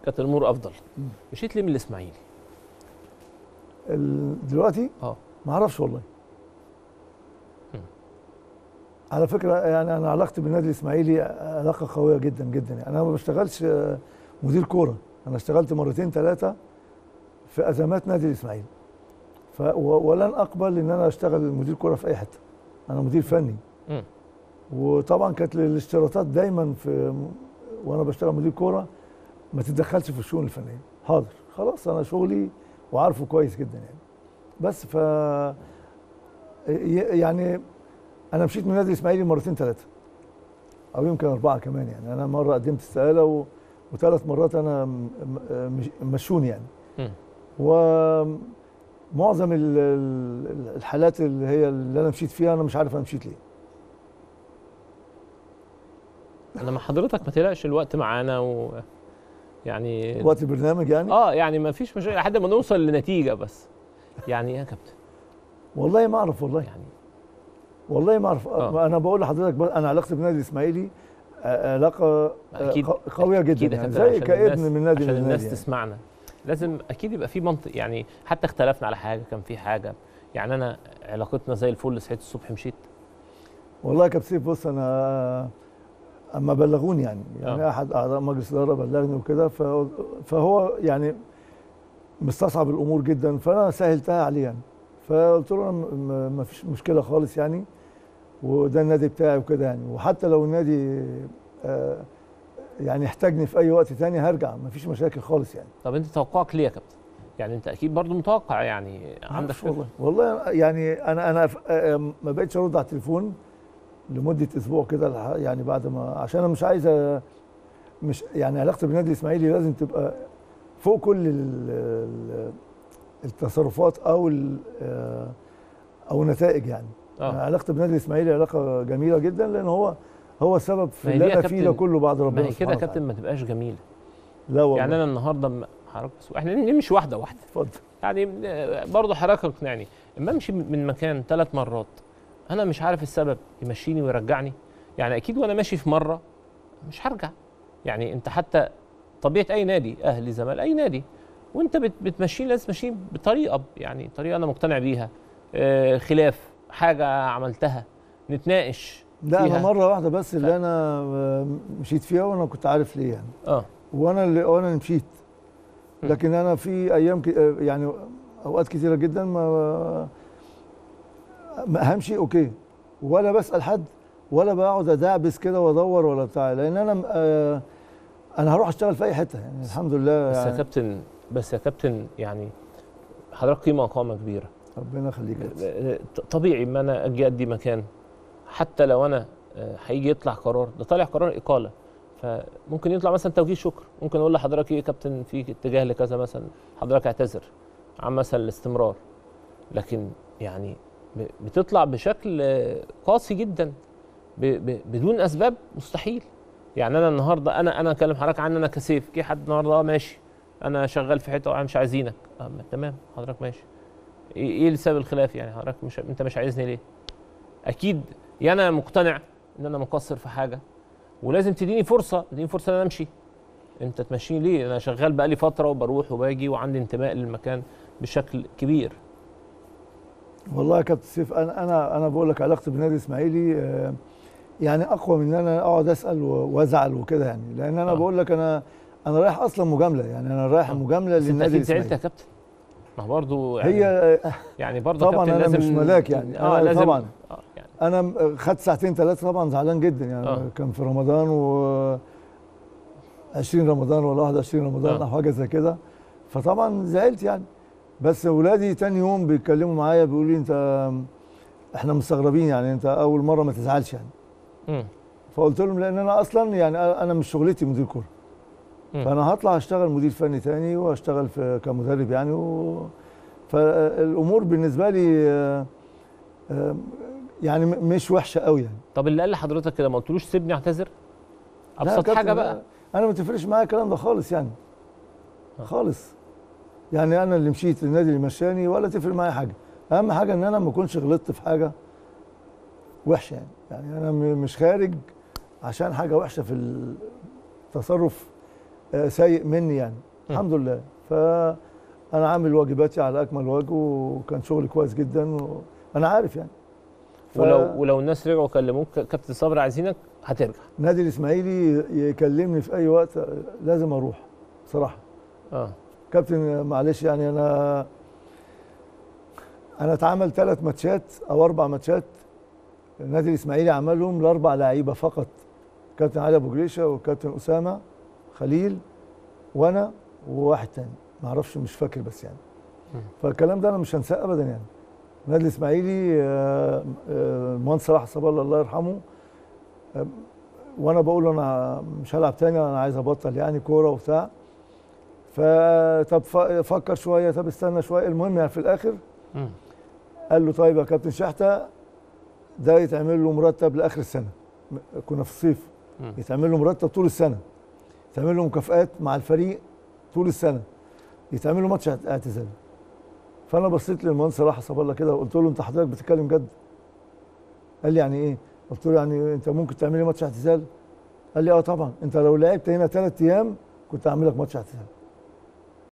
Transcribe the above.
كانت الامور افضل مشيت ليه من الاسماعيلي ال- دلوقتي اه ما اعرفش والله مم. على فكره يعني انا علاقتي بالنادي الاسماعيلي علاقه قويه جدا جدا يعني انا ما بشتغلش آه، مدير كوره انا اشتغلت مرتين ثلاثه في ازمات نادي الاسماعيلي ف و- ولن اقبل ان انا اشتغل مدير كوره في اي حته انا مدير فني مم. وطبعا كانت الاشتراطات دايما في وانا بشتغل مدير كوره ما تتدخلش في الشؤون الفنيه حاضر خلاص انا شغلي وعارفه كويس جدا يعني بس ف ي- يعني انا مشيت من النادي الاسماعيلي مرتين ثلاثه او يمكن اربعه كمان يعني انا مره قدمت استقاله و... وثلاث مرات انا م- م- مش- مشوني يعني مم. ومعظم ال- ال- الحالات اللي هي اللي انا مشيت فيها انا مش عارف انا مشيت ليه انا مع حضرتك ما تقلقش الوقت معانا و يعني وقت البرنامج يعني اه يعني ما فيش مشكله لحد ما نوصل لنتيجه بس يعني ايه يا كابتن والله ما اعرف والله يعني والله ما اعرف آه. انا بقول لحضرتك بقى انا علاقتي بالنادي الاسماعيلي آه، علاقه آه، أكيد- ق- قويه جدا أكيد يا يعني كابتن زي عشان كابن الناس- من نادي عشان للنادي الناس يعني. تسمعنا لازم اكيد يبقى في منطق يعني حتى اختلفنا على حاجه كان في حاجه يعني انا علاقتنا زي الفل صحيت الصبح مشيت والله يا كابتن سيف بص انا اما بلغوني يعني يعني آه. احد اعضاء مجلس الاداره بلغني وكده ف- فهو يعني مستصعب الامور جدا فانا سهلتها عليه يعني فقلت له انا م- م- ما فيش مشكله خالص يعني وده النادي بتاعي وكده يعني وحتى لو النادي آه، يعني احتاجني في اي وقت تاني هرجع ما فيش مشاكل خالص يعني طب انت توقعك ليه يا كابتن يعني انت اكيد برضو متوقع يعني عندك معرفش فكرة؟ والله والله يعني انا انا ف- آه، ما بقتش ارد على التليفون لمده اسبوع كده لح- يعني بعد ما عشان انا مش عايز أ- مش يعني علاقتي بالنادي الاسماعيلي لازم تبقى فوق كل ال- ال- التصرفات او ال- آه، او النتائج يعني اه علاقتي بالنادي الاسماعيلي علاقه جميله جدا لان هو هو السبب في ما هي اللي دي يا انا فيه ده كابتن- كله بعد ما ربنا هي كده سبحانه يا كابتن وتعالى. ما تبقاش جميله لا والله يعني انا النهارده م- حضرتك بس احنا نمشي واحده واحده اتفضل يعني آه، برضه حضرتك اقنعني اما امشي من مكان ثلاث مرات انا مش عارف السبب يمشيني ويرجعني يعني اكيد وانا ماشي في مره مش هرجع يعني انت حتى طبيعه اي نادي اهلي زمالك اي نادي وانت بت- بتمشيني لازم تمشيني بطريقه يعني طريقه انا مقتنع بيها آه، خلاف حاجه عملتها نتناقش لا فيها. انا مره واحده بس اللي انا آه، مشيت فيها وانا كنت عارف ليه يعني اه وانا اللي وانا اللي مشيت مم. لكن انا في ايام ك... يعني اوقات كتيره جدا ما ما همشي اوكي ولا بسال حد ولا بقعد ادعبس كده وادور ولا بتاع لان انا آه انا هروح اشتغل في اي حته يعني الحمد لله بس يا يعني كابتن بس يا كابتن يعني حضرتك قيمه وقامه كبيره ربنا يخليك يا كابتن. طبيعي ما انا اجي ادي مكان حتى لو انا آه، هيجي يطلع قرار ده طالع قرار اقاله فممكن يطلع مثلا توجيه شكر ممكن اقول لحضرتك ايه يا كابتن في اتجاه لكذا مثلا حضرتك اعتذر عن مثلا الاستمرار لكن يعني ب- بتطلع بشكل آه، قاسي جدا ب- ب- بدون اسباب مستحيل يعني انا النهارده انا انا اكلم حضرتك عن انا كسيف جه حد النهارده اه ماشي انا شغال في حته مش عايزينك آه ما- تمام حضرتك ماشي ايه إيه اللي سبب الخلاف يعني حضرتك مش انت مش عايزني ليه اكيد يا انا مقتنع ان انا مقصر في حاجه ولازم تديني فرصه تديني فرصه ان انا امشي انت تمشيني ليه انا شغال بقالي فتره وبروح وباجي وعندي انتماء للمكان بشكل كبير والله يا كابتن سيف انا انا انا بقول لك علاقتي بالنادي الاسماعيلي آه، يعني اقوى من ان انا اقعد اسال و- وازعل وكده يعني لان انا آه. بقول لك انا انا رايح اصلا مجامله يعني انا رايح آه. مجامله بس انت للنادي اكيد زعلت الاسماعيلي يا كابتن ما هو برضه يعني هي آه، يعني برضه طبعاً كابتن أنا لازم مش ملاك يعني. اه أنا لازم طبعاً. آه يعني انا م- خدت ساعتين ثلاثه طبعا زعلان جدا يعني آه. آه. كان في رمضان و 20 رمضان ولا 21 رمضان آه. او حاجه زي كده فطبعا زعلت يعني بس اولادي تاني يوم بيتكلموا معايا بيقولوا لي انت احنا مستغربين يعني انت اول مره ما تزعلش يعني مم. فقلت لهم لان انا اصلا يعني انا مش شغلتي مدير كوره مم. فانا هطلع اشتغل مدير فني تاني واشتغل في كمدرب يعني و... فالامور بالنسبه لي آه، آه، يعني م- مش وحشه قوي يعني طب اللي قال لحضرتك كده ما قلتلوش سيبني اعتذر لا ابسط كابتن، حاجه بقى انا ما تفرقش معايا الكلام ده خالص يعني آه. خالص يعني انا اللي مشيت النادي اللي مشاني ولا تفرق معايا حاجه اهم حاجه ان انا ما اكونش غلطت في حاجه وحشه يعني يعني انا م- مش خارج عشان حاجه وحشه في التصرف آه، سيء مني يعني م. الحمد لله فانا عامل واجباتي على اكمل وجه وكان شغلي كويس جدا وانا عارف يعني ف- ولو ولو الناس رجعوا كلموك ك- كابتن صبري عايزينك هترجع نادي الاسماعيلي يكلمني في اي وقت آه، لازم اروح بصراحه اه كابتن معلش يعني انا انا اتعمل ثلاث ماتشات او اربع ماتشات النادي الاسماعيلي عملهم لاربع لعيبه فقط كابتن علي ابو جريشه وكابتن اسامه خليل وانا وواحد تاني ما اعرفش مش فاكر بس يعني مم. فالكلام ده انا مش هنساه ابدا يعني النادي الاسماعيلي آه، آه، المهندس صلاح صباح الله الله يرحمه آه، وانا بقول له انا مش هلعب تاني انا عايز ابطل يعني كوره وبتاع فطب ف- فكر شويه طب استنى شويه المهم يعني في الاخر مم. قال له طيب يا كابتن شحته ده يتعمل له مرتب لاخر السنه م- كنا في الصيف مم. يتعمل له مرتب طول السنه يتعمل له مكافآت مع الفريق طول السنه يتعمل له ماتش اعت- اعتزال فانا بصيت للمهندس صلاح صباح الله كده وقلت له انت حضرتك بتتكلم جد قال لي يعني ايه قلت له يعني انت ممكن تعمل لي ماتش اعتزال قال لي اه طبعا انت لو لعبت هنا ثلاث ايام كنت هعمل لك ماتش اعتزال